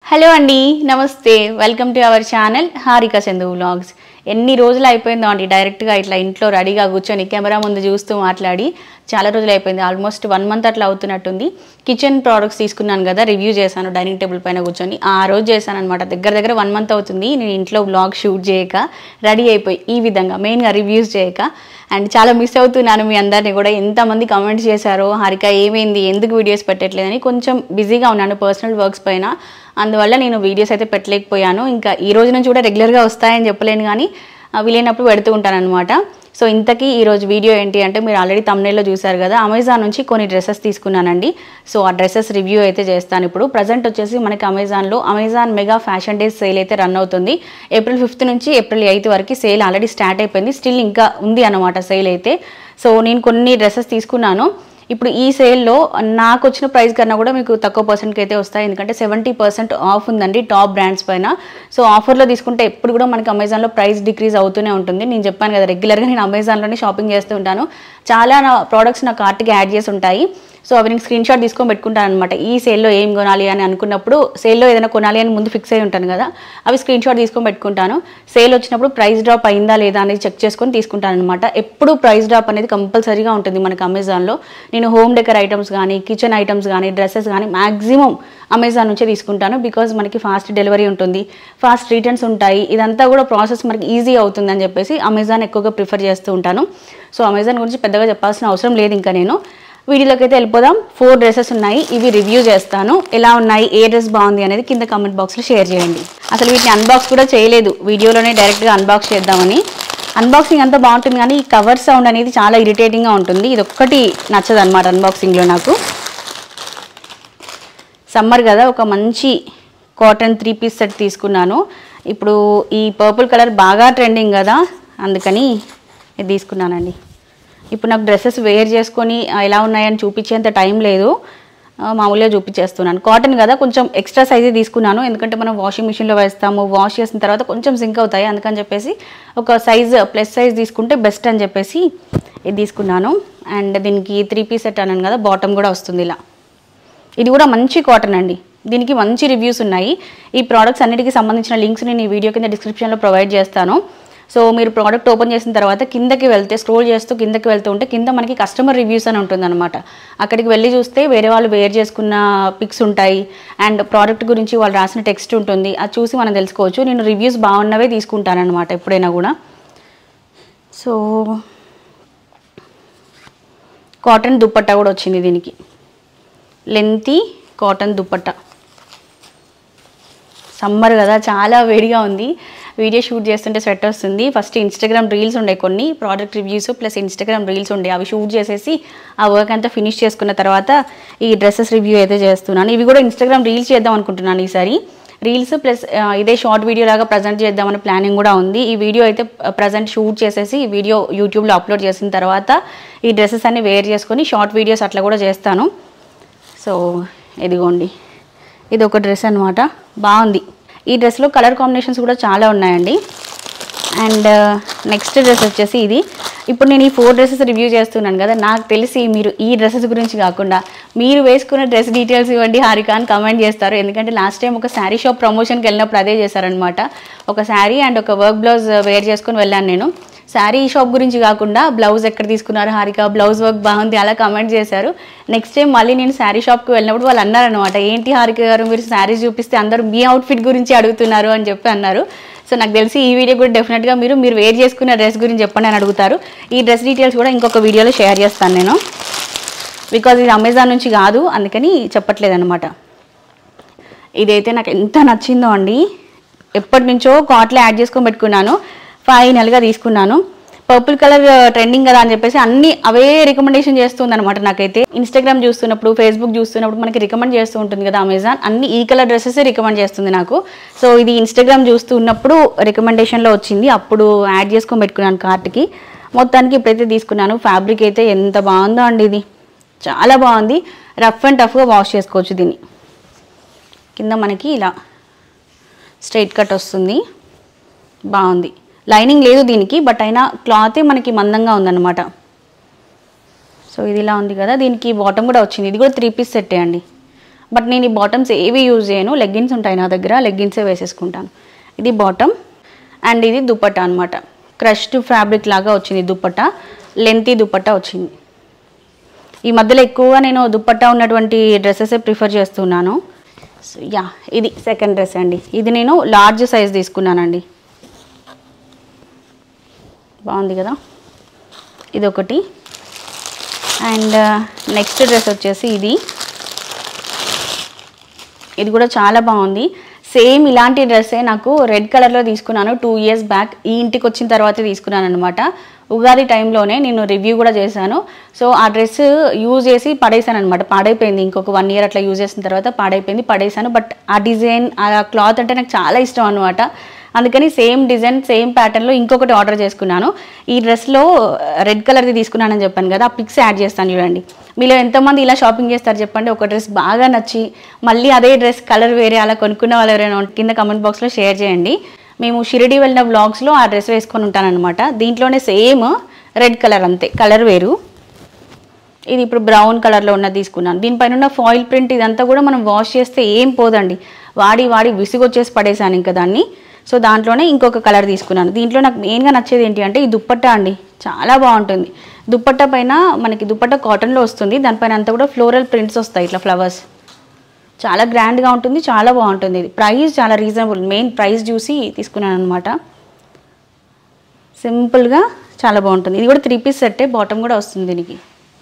hello అండి నమస్తే welcome to our channel Harika Chandu vlogs ఎన్ని రోజులు అయిపోయిందో అండి డైరెక్ట్గా ఇట్లా ఇంట్లో రెడీగా కూర్చొని కెమెరా ముందు చూస్తూ మాట్లాడి చాలా రోజులు అయిపోయింది ఆల్మోస్ట్ వన్ మంత్ అట్లా అవుతున్నట్టుంది కిచెన్ ప్రోడక్ట్స్ తీసుకున్నాను కదా రివ్యూ చేశాను డైనింగ్ టేబుల్ పైన కూర్చొని ఆ రోజు చేశాను అనమాట దగ్గర దగ్గర వన్ మంత్ అవుతుంది నేను ఇంట్లో వ్లాగ్ షూట్ చేయక రెడీ అయిపోయి ఈ విధంగా మెయిన్గా రివ్యూస్ చేయక అండ్ చాలా మిస్ అవుతున్నాను మీ అందరినీ కూడా ఎంతమంది కామెంట్స్ చేశారో హారిక ఏమైంది ఎందుకు వీడియోస్ పెట్టట్లేదని కొంచెం బిజీగా ఉన్నాను పర్సనల్ వర్క్స్ పైన అందువల్ల నేను వీడియోస్ అయితే పెట్టలేకపోయాను ఇంకా ఈ రోజు నుంచి కూడా రెగ్యులర్గా వస్తాయని చెప్పలేను కానీ ఆ, వీలైనప్పుడు పెడుతూ ఉంటాను అనమాట సో ఇంతకీ ఈరోజు వీడియో ఏంటి అంటే మీరు ఆల్రెడీ తమ్నేల్లో చూసారు కదా అమెజాన్ నుంచి కొన్ని డ్రెస్సెస్ తీసుకున్నానండి సో ఆ డ్రెస్సెస్ రివ్యూ అయితే చేస్తాను ఇప్పుడు ప్రజెంట్ వచ్చేసి మనకి అమెజాన్లో Amazon mega fashion days sale అయితే రన్ అవుతుంది ఏప్రిల్ ఫిఫ్త్ నుంచి ఏప్రిల్ ఎయిత్ వరకు సేల్ ఆల్రెడీ స్టార్ట్ అయిపోయింది స్టిల్ ఇంకా ఉంది అనమాట సేల్ అయితే సో నేను కొన్ని డ్రెస్సెస్ తీసుకున్నాను ఇప్పుడు ఈ సేల్లో నాకు వచ్చిన ప్రైస్ కన్నా కూడా మీకు తక్కువ పర్సెంట్కి అయితే వస్తాయి ఎందుకంటే సెవెంటీ పర్సెంట్ ఆఫ్ ఉందండి టాప్ బ్రాండ్స్ పైన సో ఆఫర్లో తీసుకుంటే ఎప్పుడు కూడా మనకి అమెజాన్లో ప్రైస్ డిక్రీజ్ అవుతూనే ఉంటుంది నేను చెప్పాను కదా రెగ్యులర్గా నేను అమెజాన్లోనే షాపింగ్ చేస్తూ ఉంటాను చాలా నా ప్రోడక్ట్స్ నా కార్ట్కి యాడ్ చేసి ఉంటాయి సో అవి నేను స్క్రీన్ షాట్ తీసుకొని పెట్టుకుంటాను అనమాట ఈ సేల్లో ఏం కొనాలి అని అనుకున్నప్పుడు సేల్లో ఏదైనా కొనాలి అని ముందు ఫిక్స్ అయి ఉంటాను కదా అవి స్క్రీన్ షాట్ తీసుకొని పెట్టుకుంటాను సేల్ వచ్చినప్పుడు ప్రైస్ డ్రాప్ అయిందా లేదా అనేది చెక్ చేసుకొని తీసుకుంటాను అనమాట ఎప్పుడు ప్రైస్ డ్రాప్ అనేది కంపల్సరీగా ఉంటుంది మనకి అమెజాన్లో నేను హోమ్ డెకర్ ఐటమ్స్ కానీ కిచెన్ ఐటమ్స్ కానీ డ్రెస్సెస్ కానీ మాక్సిమం అమెజాన్ నుంచే తీసుకుంటాను బికాజ్ మనకి ఫాస్ట్ డెలివరీ ఉంటుంది ఫాస్ట్ రిటర్న్స్ ఉంటాయి ఇదంతా కూడా ప్రాసెస్ మనకి ఈజీ అవుతుందని చెప్పేసి అమెజాన్ ఎక్కువగా ప్రిఫర్ చేస్తూ ఉంటాను సో అమెజాన్ గురించి పెద్దగా చెప్పాల్సిన అవసరం లేదు ఇంకా నేను వీడియోలోకి అయితే వెళ్ళిపోదాం ఫోర్ డ్రెస్సెస్ ఉన్నాయి ఇవి రివ్యూ చేస్తాను ఎలా ఉన్నాయి ఏ డ్రెస్ బాగుంది అనేది కింద కామెంట్ బాక్స్లో షేర్ చేయండి అసలు వీటిని అన్బాక్స్ కూడా చేయలేదు వీడియోలోనే డైరెక్ట్గా అన్బాక్స్ చేద్దామని అన్బాక్సింగ్ అంతా బాగుంటుంది కానీ ఈ కవర్ సౌండ్ అనేది చాలా ఇరిటేటింగ్గా ఉంటుంది ఇది ఒక్కటి నచ్చదు అనమాట అన్బాక్సింగ్లో నాకు సమ్మర్ కదా ఒక మంచి కాటన్ త్రీ పీస్ సెట్ తీసుకున్నాను ఇప్పుడు ఈ పర్పుల్ కలర్ బాగా ట్రెండింగ్ కదా అందుకని ఇది తీసుకున్నానండి ఇప్పుడు నాకు డ్రెస్సెస్ వేర్ చేసుకొని ఆ, ఎలా ఉన్నాయని చూపించేంత టైం లేదు ఆ, మామూలుగా చూపించేస్తున్నాను కాటన్ కదా కొంచెం ఎక్స్ట్రా సైజే తీసుకున్నాను ఎందుకంటే మనం వాషింగ్ మిషన్లో వేస్తాము వాష్ చేసిన తర్వాత కొంచెం సింక్ అవుతాయి అందుకని చెప్పేసి ఒక సైజ్ ప్లస్ సైజ్ తీసుకుంటే బెస్ట్ అని చెప్పేసి ఇది తీసుకున్నాను అండ్ దీనికి త్రీ పీస్ సెట్ అన్నాను కదా బాటమ్ కూడా వస్తుంది ఇలా ఇది కూడా మంచి కాటన్ అండి దీనికి మంచి రివ్యూస్ ఉన్నాయి ఈ ప్రోడక్ట్స్ అన్నిటికీ సంబంధించిన లింక్స్ నేను ఈ వీడియో కింద డిస్క్రిప్షన్లో ప్రొవైడ్ చేస్తాను సో మీరు ప్రోడక్ట్ ఓపెన్ చేసిన తర్వాత కిందకి వెళ్తే స్క్రోల్ చేస్తూ కిందకి వెళ్తూ ఉంటే కింద మనకి కస్టమర్ రివ్యూస్ అని ఉంటుందన్నమాట అక్కడికి వెళ్ళి చూస్తే వేరే వాళ్ళు వేర్ చేసుకున్న పిక్స్ ఉంటాయి అండ్ ప్రోడక్ట్ గురించి వాళ్ళు రాసిన టెక్స్ట్ ఉంటుంది అది చూసి మనం తెలుసుకోవచ్చు నేను రివ్యూస్ బాగున్నవే తీసుకుంటానన్నమాట ఎప్పుడైనా కూడా సో కాటన్ దుప్పట్టా కూడా వచ్చింది దీనికి లెంతీ కాటన్ దుప్పట్టా సమ్మర్ కదా చాలా వేడిగా ఉంది వీడియో షూట్ చేస్తుంటే స్వెట్ వస్తుంది ఫస్ట్ ఇన్స్టాగ్రామ్ రీల్స్ ఉండే కొన్ని product reviews plus Instagram reels ఉండే అవి షూట్ చేసేసి ఆ వర్క్ అంతా ఫినిష్ చేసుకున్న తర్వాత ఈ డ్రెస్సెస్ రివ్యూ అయితే చేస్తున్నాను ఇవి కూడా ఇన్స్టాగ్రామ్ రీల్స్ చేద్దాం అనుకుంటున్నాను ఈసారి రీల్స్ ప్లస్ ఇదే షార్ట్ వీడియో లాగా ప్రజెంట్ చేద్దామనే ప్లానింగ్ కూడా ఉంది ఈ వీడియో అయితే ప్రజెంట్ షూట్ చేసేసి ఈ వీడియో యూట్యూబ్లో అప్లోడ్ చేసిన తర్వాత ఈ డ్రెస్సెస్ అన్ని వేర్ చేసుకొని షార్ట్ వీడియోస్ అట్లా కూడా చేస్తాను సో ఇదిగోండి ఇది ఒక డ్రెస్ అనమాట బాగుంది ఈ డ్రెస్లో కలర్ కాంబినేషన్స్ కూడా చాలా ఉన్నాయండి అండ్ నెక్స్ట్ డ్రెస్ వచ్చేసి ఇది ఇప్పుడు నేను ఈ ఫోర్ డ్రెస్సెస్ రివ్యూ చేస్తున్నాను కదా నాకు తెలిసి మీరు ఈ డ్రెస్సెస్ గురించి కాకుండా మీరు వేసుకున్న డ్రెస్ డీటెయిల్స్ ఇవ్వండి హారిక అని కమెంట్ చేస్తారు ఎందుకంటే లాస్ట్ టైం ఒక శారీ షాప్ ప్రమోషన్కి వెళ్ళినప్పుడు అదే చేశారనమాట ఒక శారీ అండ్ ఒక వర్క్ బ్లౌజ్ వేర్ చేసుకొని వెళ్ళాను నేను శారీ షాప్ గురించి కాకుండా బ్లౌజ్ ఎక్కడ తీసుకున్నారు హారిక బ్లౌజ్ వర్క్ బాగుంది అలా కమెంట్ చేశారు నెక్స్ట్ టైం మళ్ళీ నేను శారీ షాప్కి వెళ్ళినప్పుడు వాళ్ళు అన్నారనమాట ఏంటి హారిక గారు మీరు శారీస్ చూపిస్తే అందరూ మీ అవుట్ఫిట్ గురించి అడుగుతున్నారు అని చెప్పి అన్నారు సో నాకు తెలిసి ఈ వీడియో కూడా డెఫినెట్గా మీరు మీరు వేర్ చేసుకున్న డ్రెస్ గురించి చెప్పండి అని అడుగుతారు ఈ డ్రెస్ డీటెయిల్స్ కూడా ఇంకొక వీడియోలో షేర్ చేస్తాను నేను బికాజ్ ఇది అమెజాన్ నుంచి కాదు అందుకని చెప్పట్లేదు అనమాట ఇదైతే నాకు ఎంత నచ్చిందో అండి ఎప్పటి నుంచో కార్ట్లో యాడ్ చేసుకొని పెట్టుకున్నాను ఫైనల్గా తీసుకున్నాను పర్పుల్ కలర్ ట్రెండింగ్ కదా అని చెప్పేసి అన్ని అవే రికమెండేషన్ చేస్తుంది అనమాట నాకైతే ఇన్స్టాగ్రామ్ చూస్తున్నప్పుడు ఫేస్బుక్ చూస్తున్నప్పుడు మనకి రికమెండ్ చేస్తూ ఉంటుంది కదా అమెజాన్ అన్ని ఈ కలర్ డ్రెస్సెస్ రికమెండ్ చేస్తుంది నాకు సో ఇది ఇన్స్టాగ్రామ్ చూస్తున్నప్పుడు రికమెండేషన్లో వచ్చింది అప్పుడు యాడ్ చేసుకొని పెట్టుకున్నాను కార్ట్కి మొత్తానికి ఇప్పుడైతే తీసుకున్నాను ఫ్యాబ్రిక్ అయితే ఎంత బాగుందో అండి ఇది చాలా బాగుంది రఫ్ అండ్ టఫ్గా వాష్ చేసుకోవచ్చు దీన్ని కింద మనకి ఇలా స్ట్రైట్ కట్ వస్తుంది బాగుంది లైనింగ్ లేదు దీనికి బట్ అయినా క్లాతే మనకి మందంగా ఉందన్నమాట సో ఇది ఇలా ఉంది కదా దీనికి బాటమ్ కూడా వచ్చింది ఇది కూడా త్రీ పీస్ సెట్టే అండి బట్ నేను ఈ బాటమ్స్ ఏవి యూజ్ చేయను లెగ్గిన్స్ ఉంటాయి నా దగ్గర లెగ్గిన్సే వేసేసుకుంటాను ఇది బాటమ్ అండ్ ఇది దుపట్టా అనమాట క్రష్డ్ ఫ్యాబ్రిక్ లాగా వచ్చింది దుపట్టా లెంతీ దుపట్టా వచ్చింది ఈ మధ్యలో ఎక్కువగా నేను దుపట్టా ఉన్నటువంటి డ్రెస్సెస్ ప్రిఫర్ చేస్తున్నాను సో యా ఇది సెకండ్ డ్రెస్ అండి ఇది నేను లార్జ్ సైజ్ తీసుకున్నానండి బాగుంది కదా ఇది ఒకటి అండ్ నెక్స్ట్ డ్రెస్ వచ్చేసి ఇది ఇది కూడా చాలా బాగుంది సేమ్ ఇలాంటి డ్రెస్సే నాకు రెడ్ కలర్లో తీసుకున్నాను టూ ఇయర్స్ బ్యాక్ ఈ ఇంటికి వచ్చిన తర్వాత తీసుకున్నాను అనమాట ఉగాది టైంలోనే నేను రివ్యూ కూడా చేశాను సో ఆ డ్రెస్ యూజ్ చేసి పడేసాను అనమాట పాడైపోయింది ఇంకొక వన్ ఇయర్ అట్లా యూజ్ చేసిన తర్వాత పాడైపోయింది పడేసాను బట్ ఆ డిజైన్ ఆ క్లాత్ అంటే నాకు చాలా ఇష్టం అనమాట అందుకని సేమ్ డిజైన్ సేమ్ ప్యాటర్న్లో ఇంకొకటి ఆర్డర్ చేసుకున్నాను ఈ డ్రెస్లో రెడ్ కలర్ది తీసుకున్నానని చెప్పాను కదా ఆ పిక్స్ యాడ్ చేస్తాను చూడండి మీలో ఎంతమంది ఇలా షాపింగ్ చేస్తారు చెప్పండి ఒక డ్రెస్ బాగా నచ్చి మళ్ళీ అదే డ్రెస్ కలర్ వేరే అలా కొనుక్కున్న వాళ్ళు ఎవరైనా ఉంటే కింద కమెంట్ బాక్స్లో షేర్ చేయండి మేము షిరిడి వెళ్ళిన వ్లాగ్స్లో ఆ డ్రెస్ వేసుకొని ఉంటానన్నమాట దీంట్లోనే సేమ్ రెడ్ కలర్ అంతే కలర్ వేరు ఇది ఇప్పుడు బ్రౌన్ కలర్లో ఉన్నది తీసుకున్నాను దీనిపైన ఉన్న ఫాయిల్ ప్రింట్ ఇదంతా కూడా మనం వాష్ చేస్తే ఏం పోదండి వాడి వాడి విసుగొచ్చేసి పడేసాను ఇంకా దాన్ని సో దాంట్లోనే ఇంకొక కలర్ తీసుకున్నాను దీంట్లో నాకు మెయిన్గా నచ్చేది ఏంటి అంటే ఈ దుప్పట్టా అండి చాలా బాగుంటుంది దుప్పట్టా పైన మనకి దుప్పట్టా కాటన్లో వస్తుంది దానిపైన అంతా కూడా ఫ్లోరల్ ప్రింట్స్ వస్తాయి ఇట్లా ఫ్లవర్స్ చాలా గ్రాండ్గా ఉంటుంది చాలా బాగుంటుంది ఇది ప్రైస్ చాలా రీజనబుల్ మెయిన్ ప్రైస్ చూసి తీసుకున్నాను అనమాట సింపుల్గా చాలా బాగుంటుంది ఇది కూడా త్రీ పీస్ సెట్టే బాటమ్ కూడా వస్తుంది దీనికి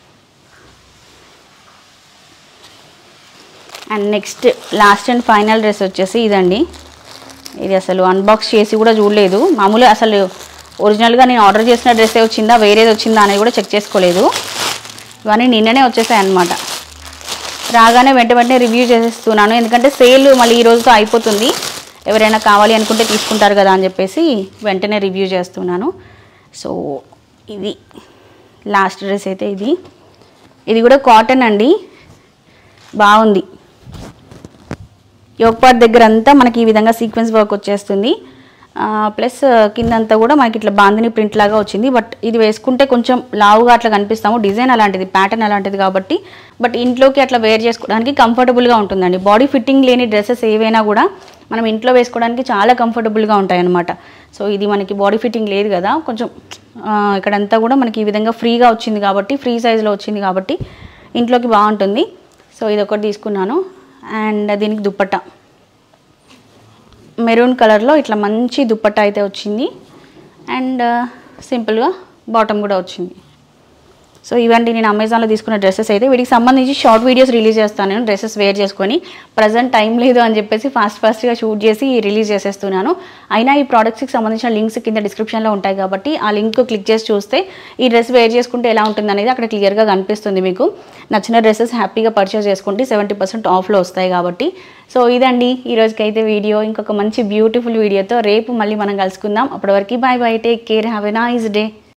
and next last and final dress వచ్చేసి ఇదండి ఇది అసలు అన్బాక్స్ చేసి కూడా చూడలేదు మామూలుగా అసలు ఒరిజినల్గా నేను ఆర్డర్ చేసిన డ్రెస్సే వచ్చిందా వేరేది వచ్చిందా అనేది కూడా చెక్ చేసుకోలేదు ఇవన్నీ నిన్ననే వచ్చేసాయి అనమాట రాగానే వెంట వెంటనే రివ్యూ చేసేస్తున్నాను ఎందుకంటే సేల్ మళ్ళీ ఈ రోజుతో అయిపోతుంది ఎవరైనా కావాలి అనుకుంటే తీసుకుంటారు కదా అని చెప్పేసి వెంటనే రివ్యూ చేస్తున్నాను సో ఇది లాస్ట్ డ్రెస్ అయితే ఇది ఇది కూడా కాటన్ అండి బాగుంది యోగ్ పార్ట్ దగ్గర అంతా మనకి ఈ విధంగా సీక్వెన్స్ వర్క్ వచ్చేస్తుంది ప్లస్ కిందంతా కూడా మనకి ఇట్లా బాందిని ప్రింట్ లాగా వచ్చింది బట్ ఇది వేసుకుంటే కొంచెం లావుగా అట్లా కనిపిస్తాము డిజైన్ అలాంటిది ప్యాటర్న్ అలాంటిది కాబట్టి బట్ ఇంట్లోకి అట్లా వేర్ చేసుకోవడానికి కంఫర్టబుల్గా ఉంటుందండి బాడీ ఫిట్టింగ్ లేని డ్రెస్సెస్ ఏవైనా కూడా మనం ఇంట్లో వేసుకోవడానికి చాలా కంఫర్టబుల్గా ఉంటాయి అన్నమాట సో ఇది మనకి బాడీ ఫిట్టింగ్ లేదు కదా కొంచెం ఆ, ఇక్కడంతా కూడా మనకి ఈ విధంగా ఫ్రీగా వచ్చింది కాబట్టి ఫ్రీ సైజులో వచ్చింది కాబట్టి ఇంట్లోకి బాగుంటుంది సో ఇది ఒకటి తీసుకున్నాను అండ్ దీనికి దుప్పట్టా మెరూన్ కలర్లో ఇట్లా మంచి దుప్పట్టా అయితే వచ్చింది అండ్ సింపుల్గా బాటమ్ కూడా వచ్చింది సో ఇవండి నేను అమెజాన్లో తీసుకున్న డ్రెస్సెస్ అయితే వీటికి సంబంధించి షార్ట్ వీడియోస్ రిలీజ్ చేస్తాను నేను డ్రెస్సెస్ వేర్ చేసుకొని ప్రజెంట్ టైం లేదు అని చెప్పేసి ఫాస్ట్ ఫాస్ట్గా షూట్ చేసి రిలీజ్ చేసేస్తున్నాను అయినా ఈ ప్రోడక్ట్స్కి సంబంధించిన లింక్స్ కింద డిస్క్రిప్షన్లో ఉంటాయి కాబట్టి ఆ లింక్ క్లిక్ చేసి చూస్తే ఈ డ్రెస్ వేర్ చేసుకుంటే ఎలా ఉంటుంది అనేది అక్కడ క్లియర్గా కనిపిస్తుంది మీకు నచ్చిన డ్రెస్సెస్ హ్యాపీగా పర్చేస్ చేసుకుంటే సెవెంటీ పర్సెంట్ ఆఫ్లో వస్తాయి కాబట్టి సో ఇదండి ఈ రోజుకైతే వీడియో ఇంకొక మంచి బ్యూటిఫుల్ వీడియోతో రేపు మళ్ళీ మనం కలుసుకుందాం అప్పటి వరకు bye bye take care have a nice day